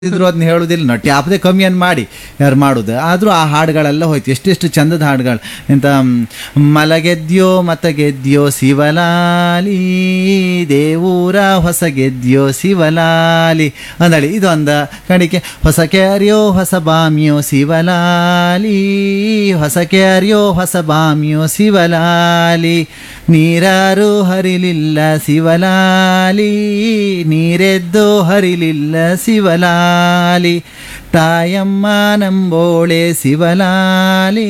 ಇದ್ರು ಅದನ್ನ ಹೇಳುದಿಲ್ಲ ನಟಿ ಆಪದೆ ಕಮ್ಮಿ ಅನ್ ಮಾಡಿ ಯಾರು ಮಾಡುದು ಆದ್ರೂ ಆ ಹಾಡುಗಳೆಲ್ಲ ಹೋಯ್ತು ಎಷ್ಟೆಷ್ಟು ಚಂದದ ಹಾಡುಗಳು ಎಂತ ಮ್, ಮಲಗೆದ್ಯೋ ಮತ ಗೆದ್ಯೋ ಶಿವಲಾಲಿ ದೇವೂರ ಹೊಸ ಗೆದ್ಯೋ ಶಿವಲಾಲಿ ಅಂದಳಿ ಇದು ಅಂದ ಕಣಿಕೆ ಹೊಸ ಕ್ಯಾರಿಯೋ ಹೊಸ ಬಾಮಿಯೋ ಶಿವಲಾಲಿ ಹೊಸ ಕ್ಯಾರಿಯೋ ಹೊಸ ಬಾಮಿಯೋ ಶಿವಲಾಲಿ ನೀರಾರು ಹರಿಲಿಲ್ಲ ಶಿವಲಾಲಿ ನೀರೆದ್ದು ಹರಿಲಿಲ್ಲ ಶಿವಲಾಲಿ ತಾಯಮ್ಮ ನಂಬೋಳೆ ಶಿವಲಾಲಿ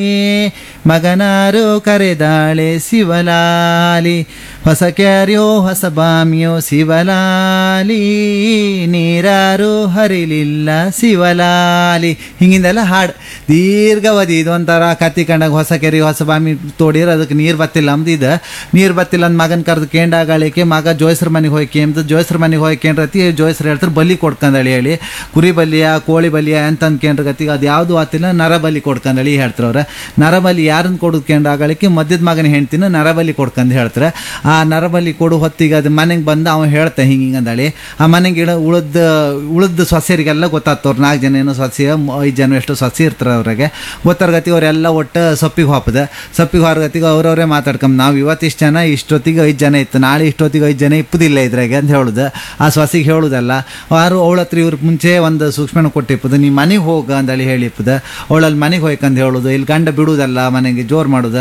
ಮಗನಾರು ಕರೆದಾಳೆ ಶಿವಲಾಲಿ ಹೊಸ ಕ್ಯಾರಿಯೋ ಹೊಸ ಬಾಮಿಯೋ ಶಿವಲಾಲಿ ನೀರಾರು ಹರಿಲಿಲ್ಲ ಶಿವಲಾಲಿ ಹಿಂಗಿಂದೆಲ್ಲ ಹಾಡು ದೀರ್ಘಾವಧಿ ಇದೊಂಥರ ಕತ್ತಿ ಕಂಡಾಗ ಹೊಸ ಕೆರೆ ಹೊಸ ಬಾಮಿ ತೋಡಿರ ಅದಕ್ಕೆ ನೀರು ಬತ್ತಿಲ್ಲ ಅಂದಿದ್ದು ನೀರು ಬತ್ತಿಲ್ಲ ಅಂದ್ ಮಗನ ಕರೆದು ಕೇಂಡಾಗಳಿಕೆ ಮಗ ಜೋಯ್ಸ್ರ ಮನೆಗೆ ಹೋಗಿ ಕೇಂದ್ರ ಜೋಯ್ಸ್ರ ಮನೆಗೆ ಹೋಗಿ ಕೇಂದ್ರತಿ ಜೋಯ್ಸ್ರು ಹೇಳ್ತಾರೆ ಬಲಿ ಕೊಡ್ಕಂದಳಿ ಹೇಳಿ ಕುರಿ ಬಲಿಯ ಕೋಳಿ ಬಲಿಯ ಅಂತ ಅನ್ಕೇಂದ್ರ ಗತಿಗೆ ಅದು ಯಾವುದು ಆತಿಲ್ಲ ನರಬಲಿ ಕೊಡ್ಕಂದಳಿ ಹೇಳ್ತಾರೆ ಅವ್ರ ನರಬಲಿ ಯಾರನ್ನ ಕೊಡೋದು ಕೇಂದ್ರಾಗಳಿಕೆ ಮಧ್ಯದ ಮಗನ ಹೆಂಡ್ತಿನ ನರಬಲಿ ಕೊಡ್ಕಂದು ಹೇಳ್ತಾರೆ ಆ ನರಬಲಿ ಕೊಡು ಹೊತ್ತಿಗೆ ಅದು ಮನೆಗೆ ಬಂದು ಅವ ಹೇಳ್ತಾ ಹಿಂಗೆ ಹಿಂಗೆ ಅಂದಳಿ ಆ ಮನೆಗೆ ಇಡ ಉಳಿದ ಉಳಿದ ಸೊಸೆಯರಿಗೆಲ್ಲ ಗೊತ್ತಾಗ್ತವ್ರು ನಾಲ್ಕು ಜನ ಏನೋ ಸೊಸೆ ಐದು ಜನ ಎಷ್ಟು ಸೊಸೆ ಇರ್ತಾರೆ ಅವ್ರಿಗೆ ಗೊತ್ತಾರ ಗತಿ ಅವರೆಲ್ಲ ಒಟ್ಟು ಸೊಪ್ಪಿಗೆ ಹೋಪದ ಸೊಪ್ಪಿಗೆ ಹೊರ ಗತಿಗೆ ಅವ್ರವ್ರೇ ಮಾತಾಡ್ಕೊಂಡ್ ನಾವು ಇವತ್ತಿಷ್ಟು ಜನ ಇಷ್ಟೊತ್ತಿಗೆ ಐದು ಜನ ಇತ್ತು ನಾಳೆ ಇಷ್ಟೊತ್ತಿಗೆ ಐದು ಜನ ಇಪ್ಪದಿಲ್ಲ ಇದ್ರಾಗೆ ಅಂತ ಹೇಳುದು ಆ ಸೊಸೆಗೆ ಹೇಳುದಲ್ಲ ಯಾರು ಅವಳ ಹತ್ರ ಇವ್ರ ಮುಂಚೆ ಒಂದು ಸೂಕ್ಷ್ಮನ ಕೊಟ್ಟಿಪ್ಪದು ನೀ ಮನೆಗೆ ಹೋಗ ಅಂತೇಳಿ ಹೇಳಿಪ್ಪದ ಅವಳಲ್ಲಿ ಮನೆಗೆ ಹೋಯ್ಕಂದು ಹೇಳುದು ಇಲ್ಲಿ ಗಂಡ ಬಿಡುವುದಲ್ಲ ಮನೆಗೆ ಜೋರು ಮಾಡುದ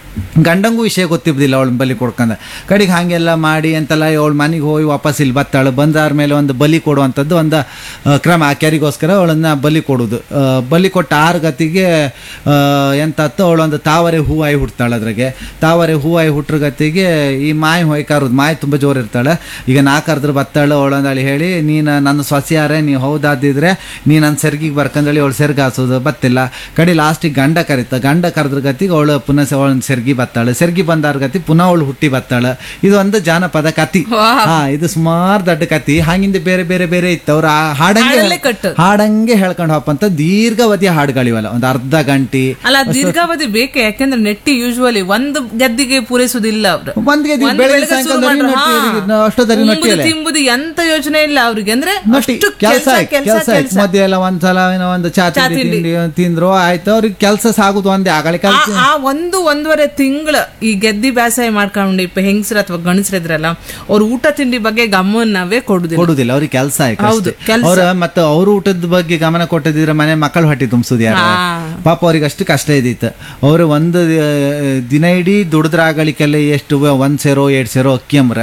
ಗಂಡಂಗೂ ವಿಷಯ ಗೊತ್ತಿದ್ದಿಲ್ಲ ಅವಳ ಬಲಿ ಕೊಡ್ಕಂದ ಕಡೆಗೆ ಹಾಗೆಲ್ಲ ಮಾಡಿ ಅಂತೆಲ್ಲ ಅವಳ ಮನೆಗೆ ಹೋಗಿ ವಾಪಸ್ ಇಲ್ಲಿ ಬತ್ತಾಳು ಬಂದಾರ ಮೇಲೆ ಒಂದು ಬಲಿ ಕೊಡುವಂಥದ್ದು ಒಂದು ಆ, ಕ್ರಮ ಆ ಕೆರಿಗೋಸ್ಕರ ಅವಳನ್ನ ಬಲಿ ಕೊಡೋದು ಆ, ಬಲಿ ಕೊಟ್ಟ ಆರು ಗತಿಗೆ ಆ, ಎಂತತ್ತು ಅವಳೊಂದು ತಾವರೆ ಹೂವಾಯಿ ಹುಡ್ತಾಳೆ ಅದ್ರಾಗೆ ತಾವರೆ ಹೂವಾಯಿ ಹುಟ್ರ ಗತಿಗೆ ಈ ಮಾಯಿ ಹೊಯ್ಕಾರದು ಮಾಯಿ ತುಂಬ ಜೋರು ಇರ್ತಾಳೆ ಈಗ ನಾ ಕರೆದ್ರೆ ಬತ್ತಾಳು ಅವಳಂದಳಿ ಹೇಳಿ ನೀನು ನನ್ನ ಸೊಸೆಯಾರೆ ನೀವು ಹೌದಾದಿದ್ರೆ ನೀ ನನ್ನ ಸೆರ್ಗಿಗೆ ಬರ್ಕಂದಳಿ ಅವಳು ಸೆರ್ಗಿ ಹಾಸೋದು ಬತ್ತಿಲ್ಲ ಕಡೆ ಲಾಸ್ಟಿಗೆ ಗಂಡ ಕರೀತ ಗಂಡ ಕರೆದ್ರ ಗತಿಗೆ ಅವಳು ಪುನಃ ಅವಳನ್ನ ಸೆರ್ಗಿ ಬತ್ತಾಳೆ ಸೆರ್ಗಿ ಬಂದಾರ ಗತಿ ಪುನಃ ಅವಳು ಹುಟ್ಟಿ ಬತ್ತಾಳೆ ಇದು ಒಂದು ಜಾನಪದ ಕತಿ ಹಾ ಇದು ಸುಮಾರು ದೊಡ್ಡ ಕತಿ ಹಾಗಿಂದ ಬೇರೆ ಬೇರೆ ಬೇರೆ ಇತ್ತು ಅವ್ರು ಆ ಹಾಡಂಗೆ ಹಾಡಲ್ಲೇ ಕಟ್ಟು. ಹಾಡಂಗೆ ಹೇಳ್ಕೊಂಡು ಹೋಪಂತ ದೀರ್ಘಾವಧಿಯ ಹಾಡುಗಳಿವಲ್ಲ ಒಂದು ಅರ್ಧ ಗಂಟೆ ಅಲ್ಲ ದೀರ್ಘಾವಧಿ ಬೇಕೆ ಯಾಕೆಂದ್ರೆ ನೆಟ್ಟಿ ಯೂಶುವಲಿ ಒಂದು ಗೆದ್ದಿಗೆ ಪೂರೈಸುದಿಲ್ಲ ಅವ್ರು ಒಂದ್ಗೆ ಇದು ಒಂದ್ ಬೆಳಗ್ಗೆ ಬೆಳಗ್ಗೆ ಶುರು ಸಾಯಂಕಾಲ ಮಾಡ್ರು, ಹಾ. ನಟ್ಟಿ- ಅಷ್ಟೊತ್ತರಿ ಉಂಬುದು ನಟ್ಟಿಯಲ್ಲ ತಿಂಬುದು ಎಂತ ಯೋಚನೆ ಇಲ್ಲ ಅವ್ರಿಗೆ ಅಂದ್ರೆ ನಟಿ ಅಷ್ಟು ಕೆಲಸ ಕೆಲ್ಸ ಕೆಲಸ ಕೆಲ್ಸ ಮಧ್ಯೆ ಎಲ್ಲ ಒಂದ್ಸಲ ಏನೋ ಒಂದು ಚಾ ಚಾ ತಿಂಡಿ ತಿಂಡಿ. ತಿಂಡಿ ತಿಂದ್ರು ಆಯ್ತು ಅವ್ರಿಗೆ ಕೆಲಸ ಸಾಗುದು ಒಂದೇ ಆಗಲಿ ಆ ಆ ಒಂದು ಒಂದೂವರೆ ತಿಂಗಳ ಈ ಗೆದ್ದಿ ಬೇಸಾಯ ಮಾಡ್ಕೊಂಡು ಇಪ್ಪ ಹೆಂಗಸ್ರ ಅಥವಾ ಗಂಡಸ್ರ ಇದ್ರಲ್ಲ ಅವ್ರ ಊಟ ತಿಂಡಿ ಬಗ್ಗೆ ಗಮನವೇ ಕೊಡುದಿಲ್ಲ ಕೊಡುದಿಲ್ಲ ಅವ್ರಿಗೆ ಕೆಲಸ ಆಯ್ತು ಹೌದು, ಅಷ್ಟೇ. ಕೆಲ್ಸ. ಅವ್ರ ಮತ್ತೆ ಅವ್ರ ಊಟದ ಬಗ್ಗೆ ಗಮನ ಕೊಟ್ಟದಿದ್ರೆ ಮನೆ ಮಕ್ಕಳು ಹೊಟ್ಟೆ ತುಂಬಿಸೋದು ಯಾರು ಹಾ. ಪಾಪ ಅವ್ರಿಗೆ ಅಷ್ಟು ಕಷ್ಟ ಇದ್ದಿತ್ತು ಅವರು ಒಂದು ಆ, ದಿನ ಇಡೀ ದುಡಿದ್ರಾಗಳಿಗೆಲ್ಲ ಎಷ್ಟು ಒಂದ್ ಸೇರೋ ಎರಡ್ ಸೇರೋ ಅಕ್ಕಿ ಅಂಬ್ರ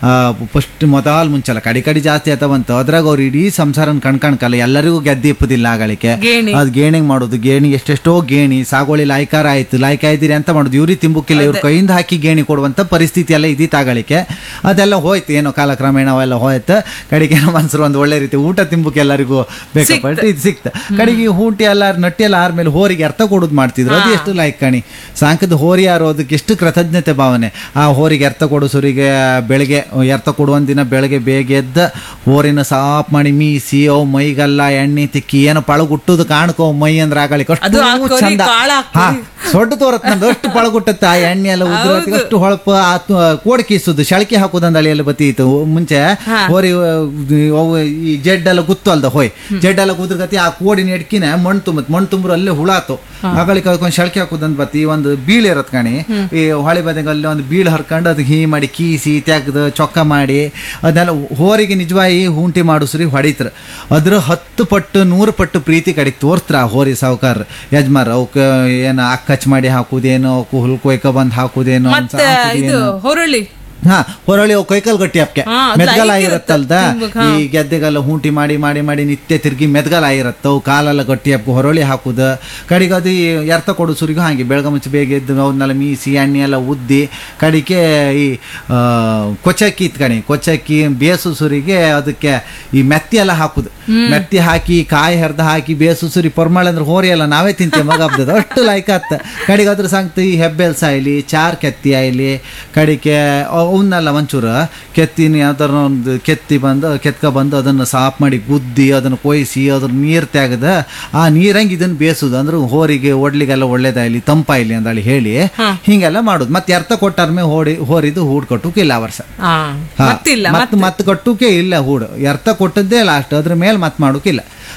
ಫಸ್ಟ್ ಮೊದಲ್ ಮುಂಚೆಲ್ಲ ಕಡಿ ಕಡಿ ಜಾಸ್ತಿ ಆತ ಬಂತು ಅದ್ರಾಗ ಅವ್ರು ಇಡೀ ಸಂಸಾರನ ಕಣ್ಕಣ್ಕಲ್ಲ ಎಲ್ಲರಿಗೂ ಗೆದ್ದಿ ಇಪ್ಪದಿಲ್ಲ ಆಗಳಿಕೆ ಗೇಣಿ. ಅದು ಗೇಣಿಗೆ ಮಾಡೋದು ಗೇಣಿ ಎಷ್ಟೆಷ್ಟೋ ಗೇಣಿ ಸಾಗೋಳಿ ಲಾಯ್ಕಾರ ಆಯ್ತು ಲಾಯ್ಕ ಇದ್ದೀರಿ ಅಂತ ಮಾಡೋದು ಇವ್ರಿ ತಿಂಬುಕಿಲ್ಲ ಇವ್ರ ಕೈಯಿಂದ ಹಾಕಿ ಗೇಣಿ ಕೊಡುವಂತ ಪರಿಸ್ಥಿತಿ ಎಲ್ಲ ಇದ್ದಿತ್ತು ಆಗಳಿಕೆ ಅದೆಲ್ಲ ಹೋಯ್ತು ಏನೋ ಕಾಲಕ್ರಮೇಣ ಅವೆಲ್ಲ ಹೋಯ್ತು ಕಡೆಗೆ ಏನೋ ಮನ್ಸರು ಒಂದು ಒಳ್ಳೆ ರೀತಿ ಊಟ ತಿಂಬುಕ್ಕೆ ಎಲ್ಲರಿಗೂ ಬೇಕಪ್ಪ ಇದು ಸಿಕ್ತ ಕಡೆಗೆ ಈ ಹೂಂಟಿ ಎಲ್ಲ ನಟ್ಟಿ ಎಲ್ಲ ಆರ್ಮೇಲೆ ಹೋರಿಗೆ ಅರ್ಥ ಕೊಡೋದು ಮಾಡ್ತಿದ್ರು ಅದು ಎಷ್ಟು ಲೈಕ್ ಕಣಿ ಸಾಂಕದ ಹೋರಿ ಯಾರು ಅದಕ್ಕೆ ಎಷ್ಟು ಕೃತಜ್ಞತೆ ಭಾವನೆ ಆ ಹೋರಿಗೆ ಅರ್ಥ ಕೊಡಿಸೋರಿಗೆ ಬೆಳಗ್ಗೆ ಅರ್ಥ ಕೊಡುವಂತ ದಿನ ಬೆಳಗ್ಗೆ ಬೇಗ ಎದ್ದ ಹೋರಿನ ಸಾಫ್ ಮಾಡಿ ಮೀಸಿ ಅವು ಮೈಗೆಲ್ಲ ಎಣ್ಣೆ ತಿಕ್ಕಿ ಏನೋ ಪಳಗುಟ್ಟುದು ಕಾಣ್ಕೋ ಮೈ ಅಂದ್ರೆ ಆಗಳಿಕೆ ಅದು ಆ ಅಷ್ಟು ಕರಿ ಚಂದ ಕಾಳ ಹಾ ಸೊಡ್ಡು ತೋರತ್ ನಂದು ಅಷ್ಟು ಪಳಗುಟ್ಟತ್ತ ಆ ಎಣ್ಣೆ ಎಲ್ಲ ಉದ್ರ ಅಷ್ಟು ಹೊಳಪು ಆ ತು- ಕೋಡ್ ಕೀಸುದು ಶಳಕೆ ಹಾಕುದಂದ ಅಳಿಯಲ್ಲಿ ಬತ್ತೀತು ಮುಂಚೆ ಹೋರಿ ಅವು ಈ ಜೆಡ್ ಎಲ್ಲ ಗುತ್ತು ಅಲ್ದ ಹೋಯ್ ಜೆಡ್ ಎಲ್ಲ ಕುದ್ರಗತಿ ಆ ಕೋಡಿನ ಎಡ್ಕಿನ ಮಣ್ಣು ತುಂಬತ್ ಮಣ್ಣು ತುಂಬ್ರು ಅಲ್ಲೇ ಹುಳಾತು ಆಗಳಿಗೆ ಅದಕ್ಕೊಂದು ಶಳಕೆ ಹಾಕುದಂದ್ ಬತ್ತಿ ಒಂದು ಬೀಳ್ ಇರತ್ ಕಣಿ ಈ ಹೊಳೆ ಬದಿಗೆ ಅಲ್ಲಿ ಒಂದು ಬೀಳ್ ಹರ್ಕೊಂಡು ಅದಕ್ಕೆ ಹೀ ಮಾಡಿ ಕೀಸಿ ತೆಗ್ದು ಚೊಕ್ಕ ಮಾಡಿ ಅದನ್ನೆಲ್ಲ ಹೋರಿಗೆ ನಿಜವಾಗಿ ಹೂಂಟಿ ಮಾಡಿಸ್ರಿ ಹೊಡಿತ್ರ ಅದ್ರ ಹತ್ತು ಪಟ್ಟು ನೂರು ಪಟ್ಟು ಪ್ರೀತಿ ಕಡೆಗೆ ತೋರ್ಸ್ತ್ರ ಆ ಹೋರಿ ಸಾವುಕಾರ ಯಜಮಾರ ಅವಕ್ಕೆ ಏನು ಅಕ್ಕಚ್ ಮಾಡಿ ಹಾಕುದೇನೋ ಅವಕ್ಕೆ ಹುಲ್ ಕೊಯ್ಕ ಬಂದು ಹಾಕುದೇನೋ ಅಂತ ಮತ್ತೆ ಇದು ಹಾಕುದೇನೋ. ಹೊರಳಿ ಹಾ ಹೊರಳಿ ಅವು ಕೈಕಲ್ ಗಟ್ಟಿ ಅಪ್ಕೆ ಹಾ, ಅದು ಮೆದ್ಗಲ ಐಕ್ ಆಗಿರತ್ತಲ್ದ ಇರುತ್ತೆ ತಿಂಬುಕ್, ಹಾ. ಈ ಗೆದ್ದೆಗೆಲ್ಲ ಹೂಂಟಿ ಮಾಡಿ ಮಾಡಿ ಮಾಡಿ ನಿತ್ಯ ತಿರ್ಗಿ ಮೆದ್ಗಲ ಆಗಿರತ್ತ ಅವು ಕಾಲೆಲ್ಲ ಗಟ್ಟಿ ಅಪ್ಪ ಹೊರಳಿ ಹಾಕುದ ಕಡಿಗೆ ಅದು ಈ ಎರ್ತ ಕೊಡು ಸುರಿಗೂ ಹಾಗೆ ಬೆಳಗ ಮುಂಚೆ ಬೇಗ ಎದ್ದು ಅವನ್ನೆಲ್ಲ ಮೀಸಿ ಎಣ್ಣೆ ಎಲ್ಲ ಉದ್ದಿ ಕಡಿಗೆ ಈ ಆ, ಕೊಚ್ಚಕ್ಕಿ ಇತ್ಕಣಿ ಕೊಚ್ಚಕ್ಕಿ ಬೇಸು ಸುರಿಗೆ ಅದಕ್ಕೆ ಈ ಮೆತ್ತಿ ಎಲ್ಲ ಹಾಕುದು ಮೆತ್ತಿ ಹಾಕಿ ಕಾಯಿ ಹರಿದ ಹಾಕಿ ಬೇಸು ಸುರಿ ಪೊರ್ಮಾಳ ಅಂದ್ರೆ ಹೋರಿ ಎಲ್ಲ ನಾವೇ ತಿಂತೇವೆ ಮಗ ಹಬ್ಬದ ಅಷ್ಟು ಲೈಕ್ ಆತ ಕಡಿಗೆ ಅದ್ರ ಸಂಗತಿ ಈ ಹೆಬ್ಬೆಲ್ಸ ಆಯ್ಲಿ ಚಾರ್ ಕೆತ್ತಿ ಆಯ್ಲಿ ಕಡಿಕೆ ಅವ್ ಅವನ್ನೆಲ್ಲ ಒಂಚೂರು ಕೆತ್ತಿನ ಯಾವ್ದಾರ ಒಂದು ಕೆತ್ತಿ ಬಂದು ಕೆತ್ಕ ಬಂದು ಅದನ್ನು ಸಾಫ್ ಮಾಡಿ ಗುದ್ದಿ ಅದನ್ನು ಕೊಯ್ಸಿ ಅದ್ರ ನೀರು ತೆಗೆದ ಆ ನೀರಂಗೆ ಇದನ್ನು ಬೇಯಿಸೋದು ಅಂದ್ರೆ ಹೋರಿಗೆ ಒಡ್ಲಿಗೆಲ್ಲ ಒಳ್ಳೇದಾಗಲಿ ತಂಪಾಯ್ಲಿ ಅಂದೇಳಿ ಹೇಳಿ ಹಿಂಗೆಲ್ಲ ಮಾಡೋದು ಮತ್ತೆ ಎರ್ತ ಕೊಟ್ಟಾರ್ಮೆ ಹೋಡಿ ಹೋರಿದು ಹೂಡ್ ಕಟ್ಟುಕಿಲ್ಲ ಆ ವರ್ಷ ಹಾ ಹಾ, ಮತ್ತಿಲ್ಲ ಮತ್ ಮತ್ ಕಟ್ಟುಕೆ ಇಲ್ಲ ಹೂಡು ಎರ್ತ ಕೊಟ್ಟದ್ದೇ ಲಾಸ್ಟ್ ಅದ್ರ ಮೇಲೆ ಮತ್ ಮಾಡೋಕಿಲ್ಲ